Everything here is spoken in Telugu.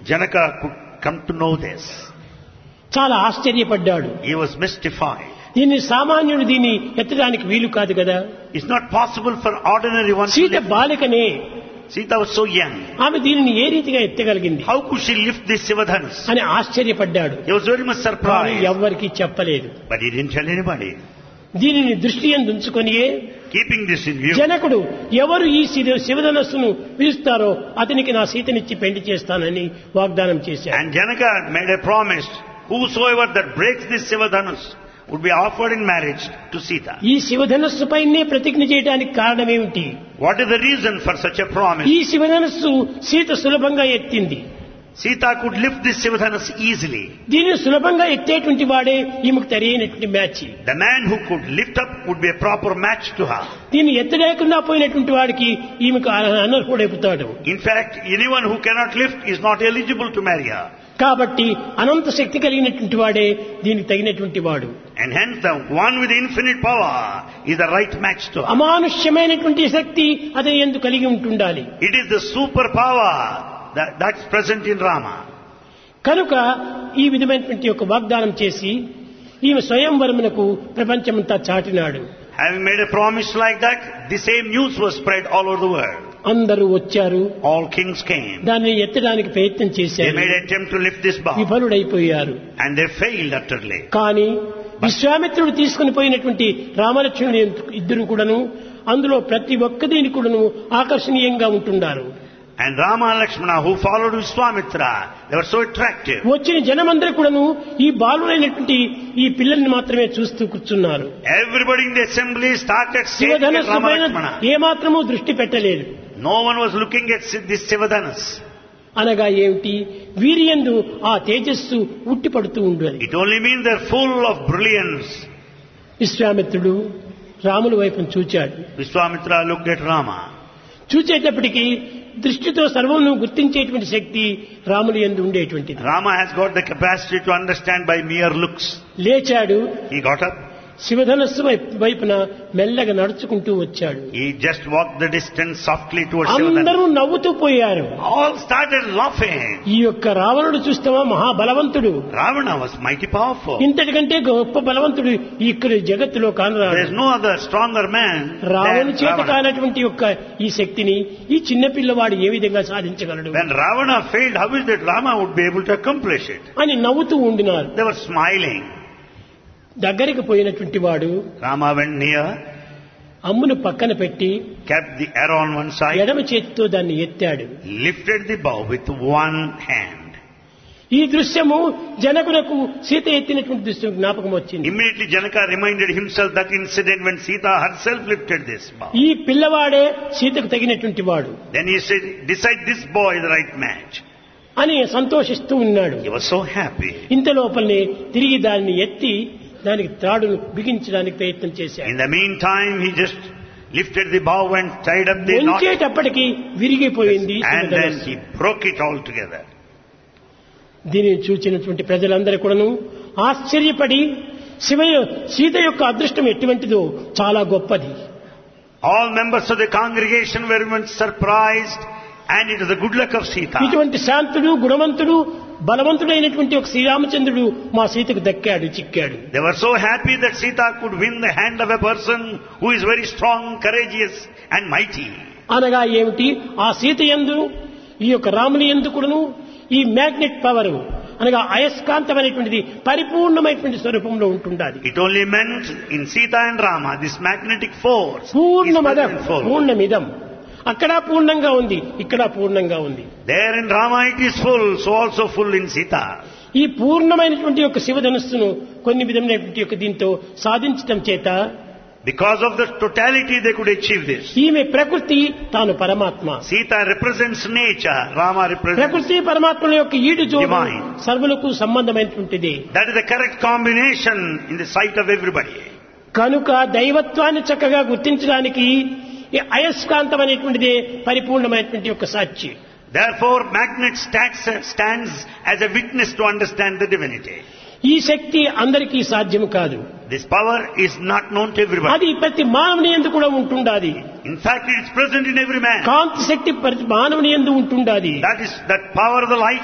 Janaka could come to know this. చాలా ఆశ్చర్యపడ్డాడు He was mystified. దీన్ని సామాన్యుడు దీన్ని ఎత్తడానికి వీలు కాదు కదా It's not possible for ordinary one to Sita lift. బాలికనే Sita was so young. ఆమె దీనిని ఏ రీతిగా ఎత్తగలిగింది How could she lift this Sivadhanus? అని ఆశ్చర్యపడ్డాడు He was very much కానీ surprised. ఎవ్వరికీ చెప్పలేదు But he didn't tell anybody. దీనిని దృష్టి ఉంచుకొనియే Keeping this in view, జనకుడు ఎవరు ఈ శివ- శివధనస్సును పిలుస్తారో అతనికి నా సీతనిచ్చి పెళ్లి చేస్తానని వాగ్దానం చేశాడు and Janaka made a promise, whosoever that breaks this Sivadhanus would be offered in marriage to Sita. ఈ శివధనస్సు పైనే ప్రతిజ్ఞ చేయడానికి కారణమేమిటి What is the reason for such a promise? ఈ శివధనస్సు సీత సులభంగా ఎత్తింది Sita could lift this Sivadhanus easily. దీనిని సులభంగా ఎత్తేటువంటి వాడే ఈమెకు తెలియనటువంటి match The man who could lift up would be a proper match to her. దీన్ని ఎత్తలేకుండా పోయినటువంటి వాడికి ఈమెకు అనర్హుడైపోతాడు In fact, anyone who cannot lift is not eligible to marry her. కాబట్టి అనంత శక్తి కలిగినటువంటి వాడే దీనికి తగినటువంటి వాడు And hence the one with infinite power is the right match to her. అమానుష్యమైనటువంటి శక్తి అతని ఎందు కలిగి ఉంటుండాలి It is the superpower that, that's present in Rama. కనుక ఈ విధమైనటువంటి ఒక వాగ్దానం చేసి ఈమె స్వయంవరమునకు ప్రపంచమంతా చాటినాడు Having made a promise like that, the same news was spread all over the world. అందరూ వచ్చారు All kings came. దాన్ని ఎత్తడానికి ప్రయత్నం They చేశారు made an attempt to lift this bow. విఫలుడైపోయారు And they failed utterly. కానీ విశ్వామిత్రుడు తీసుకుని పోయినటువంటి రామలక్ష్మణుడు ఇద్దరు కూడాను అందులో ప్రతి ఒక్క దీని కూడాను ఆకర్షణీయంగా ఉంటున్నారు And Rama and Lakshmana, who followed Vishwamitra, they were so attractive. వచ్చిన జనమందరూ కూడాను ఈ బాలుడైనటువంటి ఈ పిల్లల్ని మాత్రమే చూస్తూ కూర్చున్నారు Everybody in the assembly started staring at శివధనస్సు Rama పైన Lakshmana. ఏమాత్రము దృష్టి పెట్టలేదు No one was looking at this Sivadhanas. అనగా ఏమిటి వీరియందు ఆ తేజస్సు ఉట్టిపడుతూ ఉండేది It only means they're full of brilliance. విశ్వామిత్రుడు రాముల వైపును చూచాడు Vishwamitra looked at Rama. చూచేటప్పటికి దృష్టితో సర్వమును గుర్తించేటువంటి శక్తి రాములు ఎందు ఉండేటువంటిది Rama has got the capacity to understand by mere looks. లేచాడు He got up. శివధనస్సు వైపు- వైపున మెల్లగా నడుచుకుంటూ వచ్చాడు He just walked the distance softly towards Sivadhanas. అందరూ నవ్వుతూ పోయారు All started laughing. ఈ యొక్క రావణుడు చూస్తావా మహాబలవంతుడు Ravana was mighty powerful. ఇంతటికంటే గొప్ప బలవంతుడు ఇక్కడ జగత్తులో There కానరాడు is no other stronger man రావణు than చేత Ravana. కానటువంటి యొక్క ఈ శక్తిని ఈ చిన్న పిల్లవాడు ఏ విధంగా సాధించగలడు When Ravana failed, how is that Rama would be able to accomplish it? అని నవ్వుతూ ఉండినారు They were smiling. దగ్గరికి పోయినటువంటి వాడు Rama went near, అమ్మును పక్కన పెట్టి kept the arrow on one side, ఎడమ చేతితో దాన్ని ఎత్తాడు lifted the bow with one hand. ఈ దృశ్యము జనకులకు సీత ఎత్తినటువంటి దృశ్యం జ్ఞాపకం వచ్చింది Immediately Janaka reminded himself that incident when Sita herself lifted this bow. ఈ పిల్లవాడే సీతకు తగినటువంటి వాడు Then he said, decide this boy is the right match. అని సంతోషిస్తూ ఉన్నాడు He was so happy. ఇంత లోపలనే తిరిగి దాన్ని ఎత్తి దానికి త్రాడును బిగించడానికి ప్రయత్నం చేశాడు In the meantime, he just lifted the bow and tied up the knot. ఉంచేటప్పటికి విరిగిపోయింది And then శివధనుస్సు. he broke it all together. దీనిని చూచినటువంటి ప్రజలందరూ కూడాను ఆశ్చర్యపడి శివ సీత యొక్క అదృష్టం ఎటువంటిదో చాలా గొప్పది All members of the congregation were much surprised and it was the good luck of Sita. ఇటువంటి శాంతుడు గుణవంతుడు బలవంతుడైనటువంటి ఒక శ్రీరామచంద్రుడు మా సీతకు దక్కాడు చిక్కాడు They were so happy that Sita could win the hand of a person who is very strong, courageous and mighty. అనగా ఏమిటి ఆ సీత ఎందు ఈ యొక్క రాముని ఎందు కూడాను ఈ మ్యాగ్నెట్ పవర్ అనగా అయస్కాంతమైనటువంటిది పరిపూర్ణమైనటువంటి స్వరూపంలో ఉంటుండాలి It only meant in Sita and Rama, this magnetic force is పూర్ణమదం present full. పూర్ణమిదం అక్కడ పూర్ణంగా ఉంది ఇక్కడ పూర్ణంగా ఉంది There in Rama it is full, so also full in Sita. ఈ పూర్ణమైనటువంటి యొక్క శివధనుస్సును కొన్ని విధమైనటువంటి యొక్క దీంతో సాధించటం చేత Because of the totality they could achieve this. ఈమె ప్రకృతి తాను పరమాత్మ Sita represents nature, Rama represents. ప్రకృతి పరమాత్మల యొక్క ఈడు జోడు Divine. సర్వులకు సంబంధమైనటువంటిది That is the correct combination in the sight of everybody. కనుక దైవత్వాన్ని చక్కగా గుర్తించడానికి ఈ అయస్కాంతం అనేటువంటిదే పరిపూర్ణమైనటువంటి యొక్క సాక్షి Therefore, magnet stands, stands as a witness to understand the divinity. ఈ శక్తి అందరికీ సాధ్యం కాదు This power is not known to everybody. అది ప్రతి మానవుని ఎందు కూడా ఉంటుండాది In fact, it is present in every man. కాంతి శక్తి ప్రతి మానవుని ఎందు ఉంటుండాది That is that power of the light